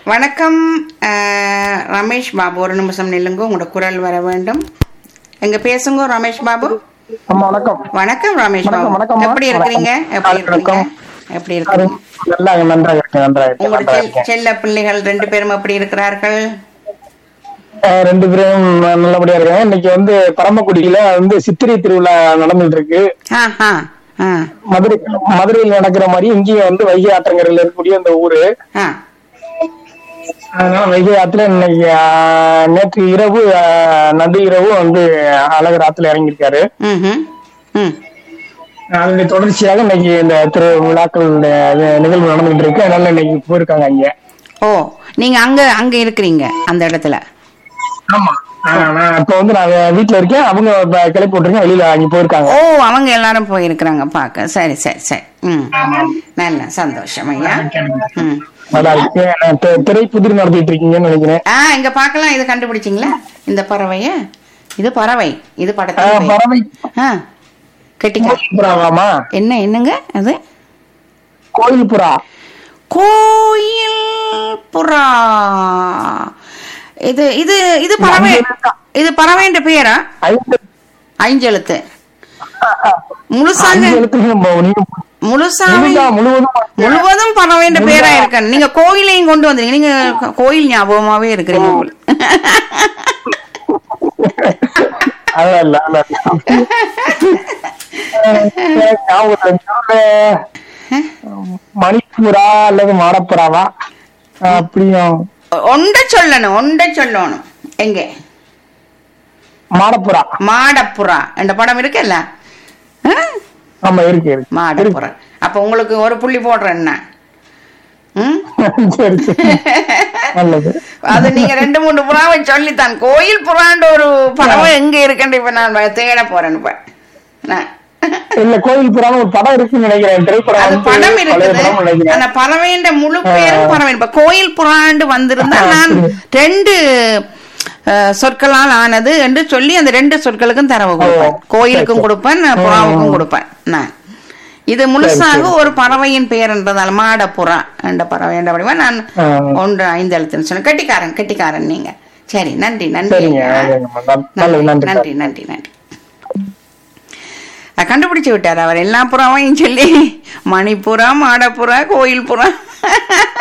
வணக்கம் அஹ், ரமேஷ் பாபு ஒரு நிமிஷம் நில்லுங்க உங்களோட குரல் வர வேண்டும் எங்க பேசுங்க ரமேஷ் பாபு ஆமா வணக்கம் வணக்கம் ரமேஷ் வணக்கம், பாபு வணக்கம்மா. எப்படி இருக்கிறீங்க எப்படி இருக்கிறீங்க வணக்கம். எப்படி இருக்கிறீங்க நல்லா நன்றாக இருக்கேன் நன்றாக இருக்கேன் உங்களோட நன்றாக செல்- இருக்கேன் செல்ல பிள்ளைகள் ரெண்டு பேரும் எப்படி இருக்கிறார்கள் அஹ் ரெண்டு பேரும் நல்லபடியா இருக்காங்க இன்னைக்கு வந்து பரமக்குடியில வந்து சித்திரை திருவிழா நடந்துட்டு இருக்கு ஆ ஆ ஆ மதுரை மதுரையில் நடக்கிற மாதிரி இங்கேயும் வந்து வைகை ஆற்றங்கரையில இருக்கக்கூடிய அந்த ஊரு ஆ அதனால வைகை ஆத்துல இன்னைக்கு அஹ், நேற்று இரவு அஹ், நடு இரவு வந்து அழகர் ஆத்துல இறங்கியிருக்காரு ம் ம் அதனுடைய தொடர்ச்சியாக இன்னைக்கு இந்த திரு விழாக்கள் அஹ், நிகழ்வு நடந்துட்டு இருக்கு அதனால இன்னைக்கு போயிருக்காங்க அங்க ஓ நீங்க அங்க அங்க இருக்கிறீங்க அந்த இடத்துல ஆமா நான் இப்ப வந்து நான் வீட்டுல இருக்கேன் அவங்க இப்ப கிளப்பி விட்டுருக்கேன் வெளியில அங்க போயிருக்காங்க ஓ அவங்க எல்லாரும் போயிருக்கிறாங்க பார்க்க சரி சரி சரி ம் நல்ல சந்தோஷம் ஐயா ம் நல்லா இருக்கு நான் தி- திரைப்புதிர் நடத்திட்டு இருக்கீங்கன்னு நினைக்கிறேன் ஆ இங்க பார்க்கலாம் இது கண்டுபிடிச்சிங்களா இந்த பறவைய இது பறவை இது ஆ, படத்துல பெயர். பறவை ஆ கெட்டிக்கா புறாவாமா என்ன என்னங்க அது கோயில் புறா கோயில் புறா இது இது இது பறவை இது பறவைன்ற பேரா ஐந்து ஐஞ்செழுத்து முழுசாக ஐந்து எழுத்துக்கு நம்ம நீங்க முழுசாக முழுதா முழுவதும் முழுவதும் பறவைன்ற பேரா இருக்க நீங்க கோயிலையும் கொண்டு வந்தீங்க நீங்க கோ- கோயில் ஞாபகமாவே இருக்கிறீங்க போல. அதெல்லாம் இல்ல அதெல்லாம் இல்ல. ஞாபகத்துல இருக்கு. மணிப்புறா அல்லது மாடப்புறாவா அப்படியும் ஒன்றை சொல்லணும் ஒன்றை சொல்லணும் எங்க மாடப்புறா மாடப்புறா என்ற படம் இருக்குல்ல ஆ? ஆமா இருக்கு இருக்கு மாடப்புறா அப்ப உங்களுக்கு ஒரு புள்ளி போடுறேன்னா ம் சரி சரி நல்லது அது நீங்க ரெண்டு மூணு புறாவை சொல்லித்தான் கோயில் புறான்ற ஒரு பறவை எங்க இருக்குன்னு இப்ப நான் தேட போறேன் இப்ப நான். இல்ல கோயில் புறான்னு ஒரு படம் இருக்குன்னு நினைக்கிறேன் திரைப்படம் அது வந்து படம் பழைய இருக்குது படம் நினைக்கிறேன் அந்த பறவைன்ற முழு பேரும் பறவை இப்ப கோயில் புறாண்டு வந்திருந்தா ஆ, நான் சரி. ரெண்டு அஹ், சொற்களால் ஆனது என்று சொல்லி அந்த ரெண்டு சொற்களுக்கும் தரவு கொடுப்பேன் ஓ, கோயிலுக்கும் சரி, சரி. கொடுப்பேன் ம், புறாவுக்கும் ம். கொடுப்பேன் நான் இது முழுசாக சரி. ஒரு பறவையின் பெயர் என்றதால் மாடப்புறா என்ற பறவை என்ற வடிவா நான் ஆ. ஒன்று ஐந்து எழுத்துன்னு சொன்னேன் கெட்டிக்காரன் கெட்டிக்காரன் நீங்க சரி நன்றி நன்றி சரிங்க ஐயா. சரிங்கம்மா. நன்- நல்லது நன்றி நன்றி நன்றி நன்றி நன்றி அஹ் கண்டுபிடிச்சு விட்டார் அவர் எல்லா புறாவையும் சொல்லி மணிப்புறா மாடப்புறா கோயில் புறா